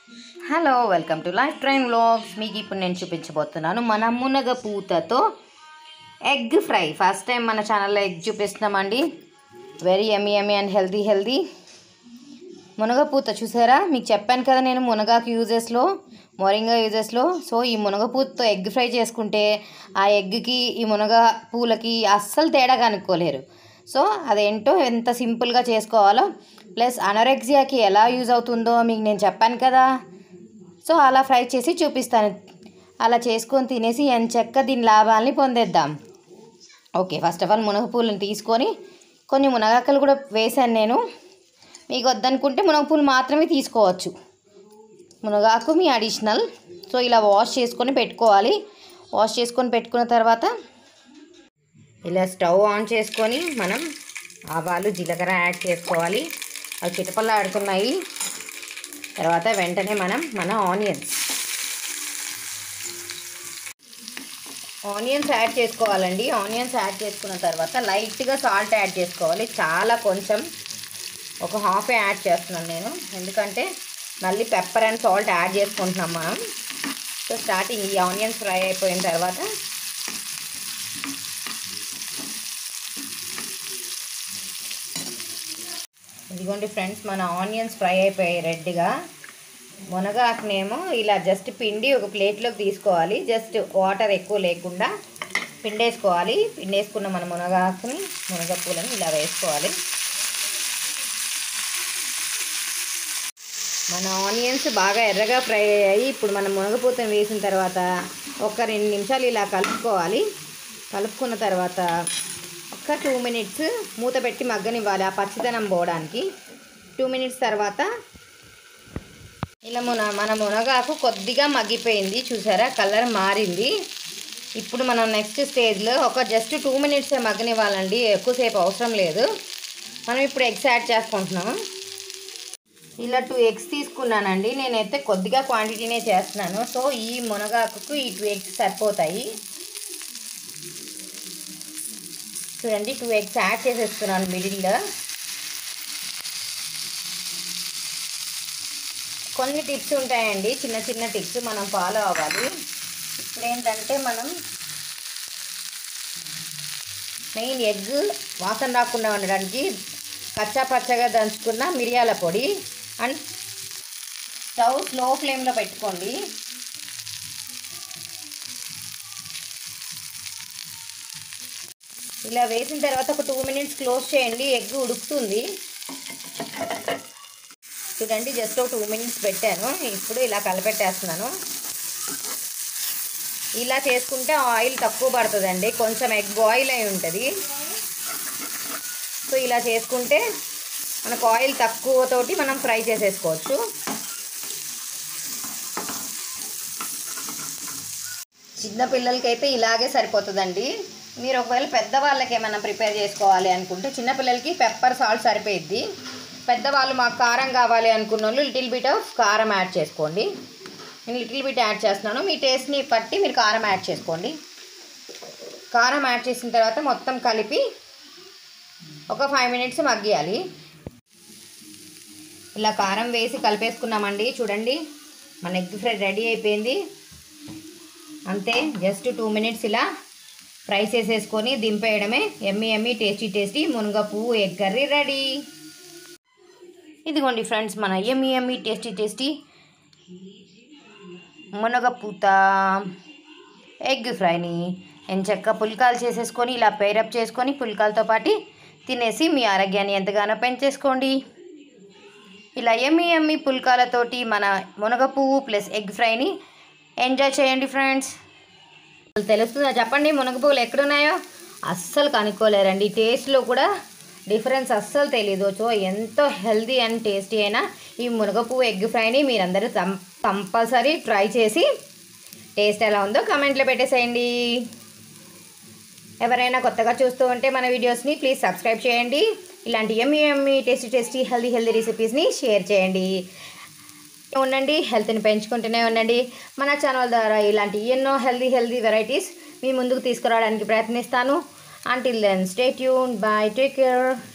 hello welcome to life train vlogs మీకు ఇప్పుడు నేను చూపించబోతున్నాను మన మునగ పూతతో ఎగ్ ఫ్రై ఫస్ట్ టైం మన ఛానల్లో ఎగ్ చూపిస్తున్నామండి very yummy yummy and healthy healthy మునగ పూత చూసారా మీకు చెప్పాను కదా నేను మునగాకు యూజెస్లో మోరింగా యూజెస్లో సో ఈ మునగ పూతతో ఎగ్ ఫ్రై చేసుకుంటే ఆ ఎగ్కి ఈ మునగ పూలకి అస్సలు తేడా కనుక్కోలేరు సో అదేంటో ఎంత సింపుల్గా చేసుకోవాలో ప్లస్ అనరెక్సియాకి ఎలా యూజ్ అవుతుందో మీకు నేను చెప్పాను కదా సో అలా ఫ్రై చేసి చూపిస్తాను అలా చేసుకొని తినేసి ఎంచక్క దీని లాభాలని పొందేద్దాం ఓకే ఫస్ట్ ఆఫ్ ఆల్ మునగ పూలను తీసుకొని కొన్ని మునగాకలు కూడా వేశాను నేను మీకు వద్దనుకుంటే మునగ పూలు మాత్రమే తీసుకోవచ్చు మునగాకు మీ అడిషనల్ సో ఇలా వాష్ చేసుకొని పెట్టుకోవాలి వాష్ చేసుకొని పెట్టుకున్న తర్వాత ఇలా స్టవ్ ఆన్ చేసుకొని మనం ఆవాలు జీలకర్ర యాడ్ చేసుకోవాలి అవి చిటపల్లా ఆడుతున్నాయి తర్వాత వెంటనే మనం మన ఆనియన్స్ ఆనియన్స్ యాడ్ చేసుకోవాలండి ఆనియన్స్ యాడ్ చేసుకున్న తర్వాత లైట్గా సాల్ట్ యాడ్ చేసుకోవాలి చాలా కొంచెం ఒక హాఫ్ యాడ్ చేస్తున్నాను నేను ఎందుకంటే మళ్ళీ పెప్పర్ అండ్ సాల్ట్ యాడ్ చేసుకుంటున్నాం మనం సో స్టార్టింగ్ ఈ ఆనియన్స్ ఫ్రై అయిపోయిన తర్వాత ఇదిగోండి ఫ్రెండ్స్ మన ఆనియన్స్ ఫ్రై అయిపోయాయి రెడ్గా మునగాకునేమో ఇలా జస్ట్ పిండి ఒక ప్లేట్లోకి తీసుకోవాలి జస్ట్ వాటర్ ఎక్కువ లేకుండా పిండేసుకోవాలి పిండేసుకున్న మన మునగాకుని మునగ పూలని ఇలా వేసుకోవాలి మన ఆనియన్స్ బాగా ఎర్రగా ఫ్రై అయ్యాయి ఇప్పుడు మనం మునగపూతను వేసిన తర్వాత ఒక రెండు నిమిషాలు ఇలా కలుపుకోవాలి కలుపుకున్న తర్వాత ఒక టూ మినిట్స్ మూత పెట్టి మగ్గనివ్వాలి ఆ పచ్చిదనం పోవడానికి టూ మినిట్స్ తర్వాత ఇలా మున మన మునగాకు కొద్దిగా మగ్గిపోయింది చూసారా కలర్ మారింది ఇప్పుడు మనం నెక్స్ట్ స్టేజ్లో ఒక జస్ట్ టూ మినిట్సే మగ్గనివ్వాలండి ఎక్కువసేపు అవసరం లేదు మనం ఇప్పుడు ఎగ్స్ యాడ్ చేసుకుంటున్నాము ఇలా టూ ఎగ్స్ తీసుకున్నానండి నేనైతే కొద్దిగా క్వాంటిటీనే చేస్తున్నాను సో ఈ మునగాకుకు ఈ టూ ఎగ్స్ సరిపోతాయి చూడండి టూ ఎగ్స్ యాడ్ చేసేస్తున్నాను మిడిల్లో కొన్ని టిప్స్ ఉంటాయండి చిన్న చిన్న టిప్స్ మనం ఫాలో అవ్వాలి ఇప్పుడు ఏంటంటే మనం మెయిన్ ఎగ్ వాసన రాకుండా ఉండడానికి కచ్చా పచ్చగా దంచుకున్న మిరియాల పొడి అండ్ స్టవ్ స్లో ఫ్లేమ్లో పెట్టుకోండి ఇలా వేసిన తర్వాత ఒక టూ మినిట్స్ క్లోజ్ చేయండి ఎగ్ ఉడుకుతుంది చూడండి జస్ట్ ఒక టూ మినిట్స్ పెట్టాను ఇప్పుడు ఇలా కలిపెట్టేస్తున్నాను ఇలా చేసుకుంటే ఆయిల్ తక్కువ పడుతుందండి కొంచెం ఎగ్ బాయిల్ అయి ఉంటుంది సో ఇలా చేసుకుంటే మనకు ఆయిల్ తక్కువతోటి మనం ఫ్రై చేసేసుకోవచ్చు చిన్న పిల్లలకైతే ఇలాగే సరిపోతుందండి మీరు ఒకవేళ పెద్దవాళ్ళకి ఏమైనా ప్రిపేర్ చేసుకోవాలి అనుకుంటే చిన్నపిల్లలకి పెప్పర్ సాల్ట్ సరిపోయిద్ది పెద్దవాళ్ళు మాకు కారం కావాలి అనుకున్న వాళ్ళు లిటిల్ బిట్ ఆఫ్ కారం యాడ్ చేసుకోండి నేను లిటిల్ బిట్ యాడ్ చేస్తున్నాను మీ టేస్ట్ని బట్టి మీరు కారం యాడ్ చేసుకోండి కారం యాడ్ చేసిన తర్వాత మొత్తం కలిపి ఒక ఫైవ్ మినిట్స్ మగ్గియాలి ఇలా కారం వేసి కలిపేసుకున్నామండి చూడండి మన ఎగ్ ఫ్రై రెడీ అయిపోయింది అంతే జస్ట్ టూ మినిట్స్ ఇలా ఫ్రై చేసేసుకొని దింపేయడమే ఎమ్మి ఎమ్మి టేస్టీ టేస్టీ మునగ పువ్వు ఎగ్ కర్రీ రెడీ ఇదిగోండి ఫ్రెండ్స్ మన ఎమ్మి ఎమ్మి టేస్టీ టేస్టీ మునగపూత ఎగ్ ఫ్రైని ఎంచక్క పుల్కాలు చేసేసుకొని ఇలా పేరప్ చేసుకొని పుల్కాలతో పాటు తినేసి మీ ఆరోగ్యాన్ని ఎంతగానో పెంచేసుకోండి ఇలా ఎమ్మి ఎమ్మి పుల్కాలతోటి మన మునగ పువ్వు ప్లస్ ఎగ్ ఫ్రైని ఎంజాయ్ చేయండి ఫ్రెండ్స్ తెలుస్తుందా చెప్పండి మునగ పువ్వులు ఎక్కడున్నాయో అస్సలు కనుక్కోలేరండి టేస్ట్లో కూడా డిఫరెన్స్ అస్సలు తెలీదు సో ఎంతో హెల్దీ అండ్ టేస్టీ అయిన ఈ మునగపువ్వు ఎగ్ ఫ్రైని మీరందరూ తం కంపల్సరీ ట్రై చేసి టేస్ట్ ఎలా ఉందో కామెంట్లో పెట్టేసేయండి ఎవరైనా కొత్తగా చూస్తూ ఉంటే మన వీడియోస్ని ప్లీజ్ సబ్స్క్రైబ్ చేయండి ఇలాంటి yummy yummy tasty tasty healthy healthy రెసిపీస్ని షేర్ చేయండి ఉండండి హెల్త్ని పెంచుకుంటూనే ఉండండి మన ఛానల్ ద్వారా ఇలాంటి ఎన్నో హెల్దీ హెల్దీ వెరైటీస్ మీ ముందుకు తీసుకురావడానికి ప్రయత్నిస్తాను until then stay tune bye take care